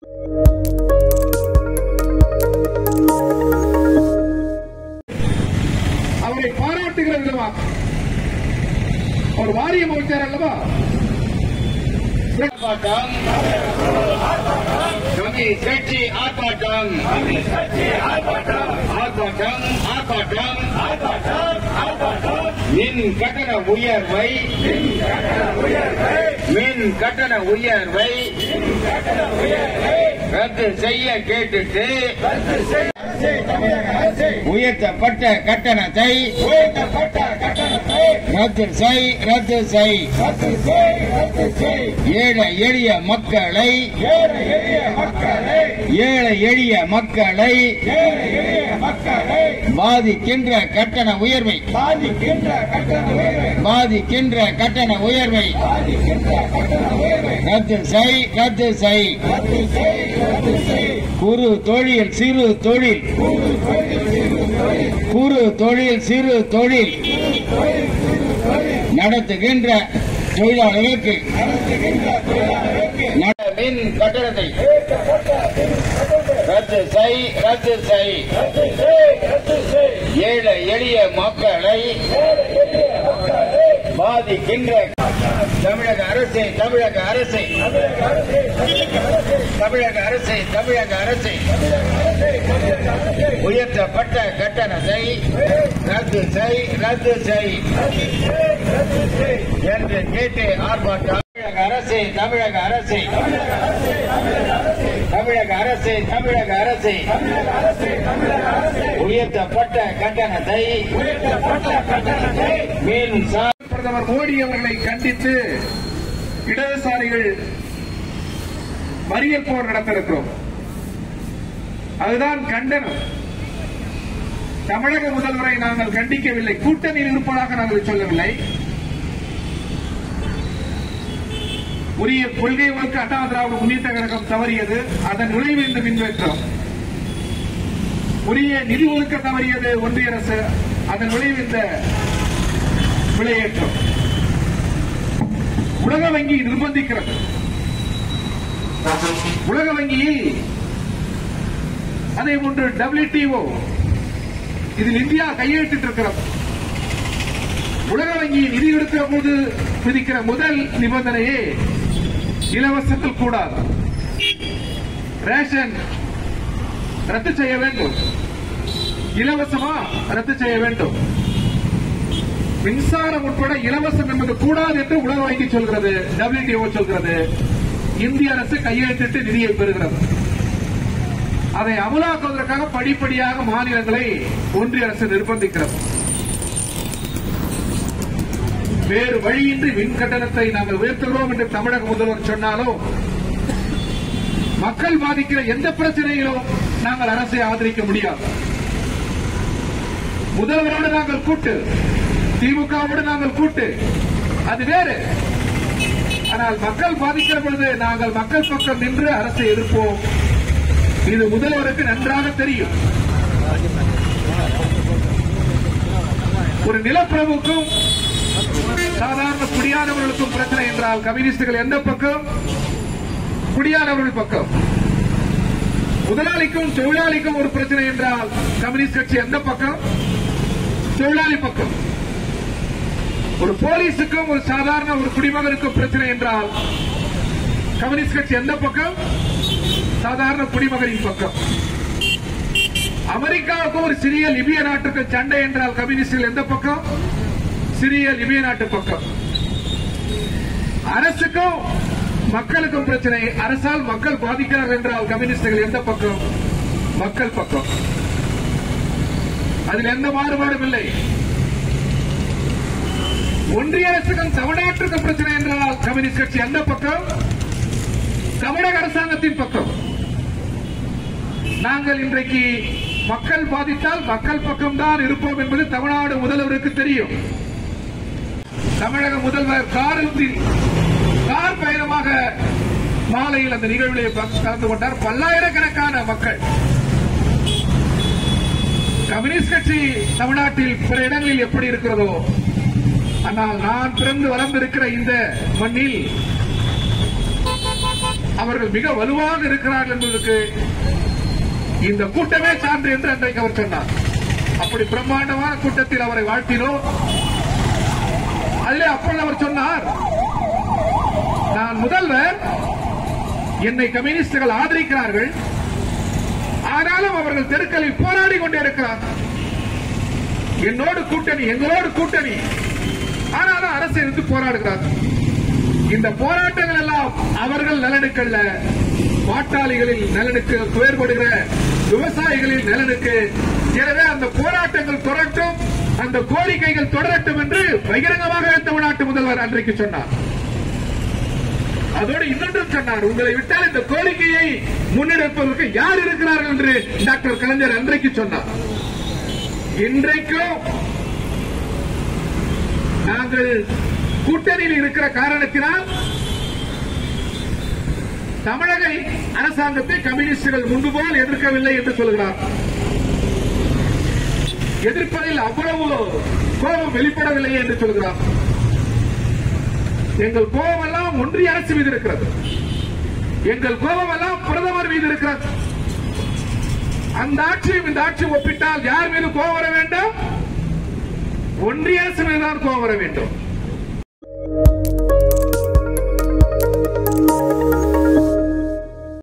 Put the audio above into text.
அவரை பாராட்டுகிற விதமாக ஒரு வாரியம் அமைச்சார் அல்லவா ஆர்ப்பாட்டம் கம்யூனிஸ்ட் கட்சி ஆர்ப்பாட்டம் ஆர்ப்பாட்டம் ஆர்ப்பாட்டம் மின் கட்டண உயர்வை மின் கட்டண உயர்வை ரத்து செய்ய கேட்டுட்டு உயர்த்தப்பட்ட கட்டணத்தை ரத்து செய் ரத்து செய் ஏழை எளிய மக்களை ஏழை எளிய மக்களை பாதிக்கின்ற கட்டண உயர்வை பாதிக்கின்ற கட்டண உயர்வை ரத்து செய் ரத்து செய் குறு தொழில் சிறு தொழில் குறு தொழில் சிறு தொழில் நடத்துகின்ற தொழிலாளர்களுக்கு நட- மின் கட்டணத்தை ரத்து செய் ரத்து செய் ஏழை எளிய மக்களை பாதிக்கின்ற தமிழக அரசு தமிழக அரசு தமிழக அரசு தமிழக அரசு உயர்த்தப்பட்ட கட்டணத்தை ரத்து செய் ரத்து செய் என்று கேட்டு ஆர்ப்பாட்டம் தமிழக அரசு தமிழக அரசு தமிழக அரசு தமிழக அரசு உயர்த்தப்பட்ட கட்டணத்தை மேலும் சா பிரதமர் மோடி அவர்களை கண்டித்து இடதுசாரிகள் மறியல் போர் நடத்திருக்கிறோம் அதுதான் கண்டனம் தமிழக முதல்வரை நாங்கள் கண்டிக்கவில்லை கூட்டணியில் இருப்பதாக நாங்கள் சொல்லவில்லை உரிய கொள்கை ஒழுக்க அண்ணா திராவிட முன்னேற்ற கழகம் தவறியது அதன் விளைவு இந்த மின்வேற்றம் உரிய நிதி ஒதுக்க தவறியது ஒன்றிய அரசு அதன் விளைவு இந்த விலையேற்றம் உலக வங்கி நிர்பந்திக்கிறது உலக வங்கியில் அதே போன்று டபிள்யூடிஓ இதில் இந்தியா கையெழுத்திட்டிருக்கிறது உலக வங்கி நிதி எடுக்கிற போது விதிக்கிற முதல் நிபந்தனையே இலவசத்தில் கூடாது ரேஷன் ரத்து செய்ய வேண்டும் இலவசமா ரத்து செய்ய வேண்டும் மின்சாரம் உட்பட இலவசம் என்பது கூடாது என்று உலக வங்கி சொல்கிறது டபிள்யூடிஓ சொல்கிறது இந்திய அரசு கையெழுத்திட்டு நிதியை பெறுகிறது அதை அமலாக்குவதற்காக படிப்படியாக மாநிலங்களை ஒன்றிய அரசு நிர்பந்திக்கிறது வேறு வழியின்றி மின் கட்டணத்தை நாங்கள் உயர்த்துகிறோம் என்று தமிழக முதல்வர் சொன்னாலும் மக்கள் பாதிக்கிற எந்த பிரச்சனையிலும் நாங்கள் அரசை ஆதரிக்க முடியாது முதல்வரோடு நாங்கள் கூட்டு திமுகவோடு நாங்கள் கூட்டு அது வேறு ஆனால் மக்கள் பாதிக்கிற பொழுது நாங்கள் மக்கள் பக்கம் நின்று அரசை எதிர்ப்போம் இது முதல்வருக்கு நன்றாக தெரியும் ஒரு நிலப்பிரபுக்கும் சாதாரண குடியானவர்களுக்கும் பிரச்சனை என்றால் கம்யூனிஸ்டுகள் எந்த பக்கம் குடியானவர்கள் பக்கம் முதலாளிக்கும் தொழிலாளிக்கும் ஒரு பிரச்சனை என்றால் கம்யூனிஸ்ட் கட்சி எந்த பக்கம் தொழிலாளி பக்கம் ஒரு போலீஸுக்கும் ஒரு சாதாரண ஒரு குடிமகனுக்கும் பிரச்சனை என்றால் கம்யூனிஸ்ட் கட்சி எந்த பக்கம் சாதாரண குடிமகனின் பக்கம் அமெரிக்காவுக்கும் ஒரு சிறிய லிபிய நாட்டுக்கு சண்டை என்றால் கம்யூனிஸ்டுகள் எந்த பக்கம் சிறிய லிபிய நாட்டு பக்கம் அரசுக்கும் மக்களுக்கும் பிரச்சனை அரசால் மக்கள் பாதிக்கிறார்கள் என்றால் கம்யூனிஸ்டுகள் எந்த பக்கம் மக்கள் பக்கம் அதில் எந்த மாறுபாடும் இல்லை ஒன்றிய அரசுக்கும் தமிழ்நாட்டுக்கும் பிரச்சனை என்றால் கம்யூனிஸ்ட் கட்சி எந்த பக்கம் தமிழக அரசாங்கத்தின் பக்கம் நாங்கள் இன்றைக்கு மக்கள் பாதித்தால் மக்கள் பக்கம்தான் இருப்போம் என்பது தமிழ்நாடு முதல்வருக்கு தெரியும் தமிழக முதல்வர் காரில் கார் பயணமாக மாலையில் அந்த நிகழ்விலே பங்கு- கலந்து கொண்டார் பல்லாயிரக்கணக்கான மக்கள் கம்யூனிஸ்ட் கட்சி தமிழ்நாட்டில் பிற இடங்களில் எப்படி இருக்கிறதோ ஆனால் நான் பிறந்து வளர்ந்திருக்கிற இந்த மண்ணில் அவர்கள் மிக வலுவாக இருக்கிறார்கள் என்பதற்கு இந்த கூட்டமே சான்று என்று அன்றைக்கு அவர் சொன்னார் அப்படி பிரம்மாண்டமான கூட்டத்தில் அவரை வாழ்த்தினோம் அதிலே அப்பொழுது அவர் சொன்னார் நான் முதல்வர் என்னை கம்யூனிஸ்டுகள் ஆதரிக்கிறார்கள் ஆனாலும் அவர்கள் தெருக்களில் போராடி கொண்டே இருக்கிறார்கள் என்னோடு கூட்டணி எங்களோடு கூட்டணி ஆனாலும் அரசு எதிர்த்து போராடுகிறார்கள் இந்த போராட்டங்கள் எல்லாம் அவர்கள் நலனுக்கல்ல பாட்டாளிகளில் நலனுக்கு துயர்படுகிற விவசாயிகளின் நலனுக்கு எனவே அந்த போராட்டங்கள் தொடரட்டும் அந்த கோரிக்கைகள் தொடரட்டும் என்று பகிரங்கமாக தமிழ்நாட்டு முதல்வர் அன்றைக்கு சொன்னார் அதோடு இன்னொன்றும் சொன்னார் உங்களை விட்டால் இந்த கோரிக்கையை முன்னெடுப்பதற்கு யார் இருக்கிறார்கள் என்று டாக்டர் கலைஞர் அன்றைக்கு சொன்னார் இன்றைக்கும் நாங்கள் கூட்டணியில் இருக்கிற காரணத்தினால் தமிழக அரசாங்கத்தை கம்யூனிஸ்டுகள் முன்பு போல் எதிர்க்கவில்லை என்று சொல்கிறார் எதிர்ப்பதில் அவ்வளவு கோபம் வெளிப்படவில்லை என்று சொல்கிறார் எங்கள் கோபம் எல்லாம் ஒன்றிய அரசு மீது இருக்கிறது எங்கள் கோபம் எல்லாம் பிரதமர் மீது இருக்கிறது அந்த ஆட்சியும் இந்த ஆட்சியும் ஒப்பிட்டால் யார் மீது கோபம் வர வேண்டும் ஒன்றிய அரசு மீதுதான் கோபம் வர வேண்டும்